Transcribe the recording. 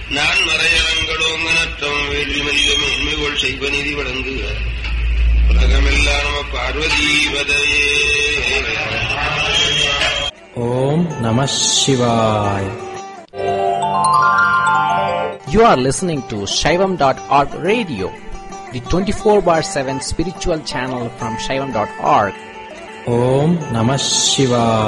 நான் மறையரங்களோங்கனற்றம் வேள்வி மல்லிகம் உண்மைகோள் செய்வ நீதி வழங்குக உலகமெல்லாம் நம பார்வதீபதையே ஓம் நம சிவாய் You are listening to Shaivam.org radio, the 24 bar 7 spiritual channel from Shaivam.org. ஓம் நம சிவாய்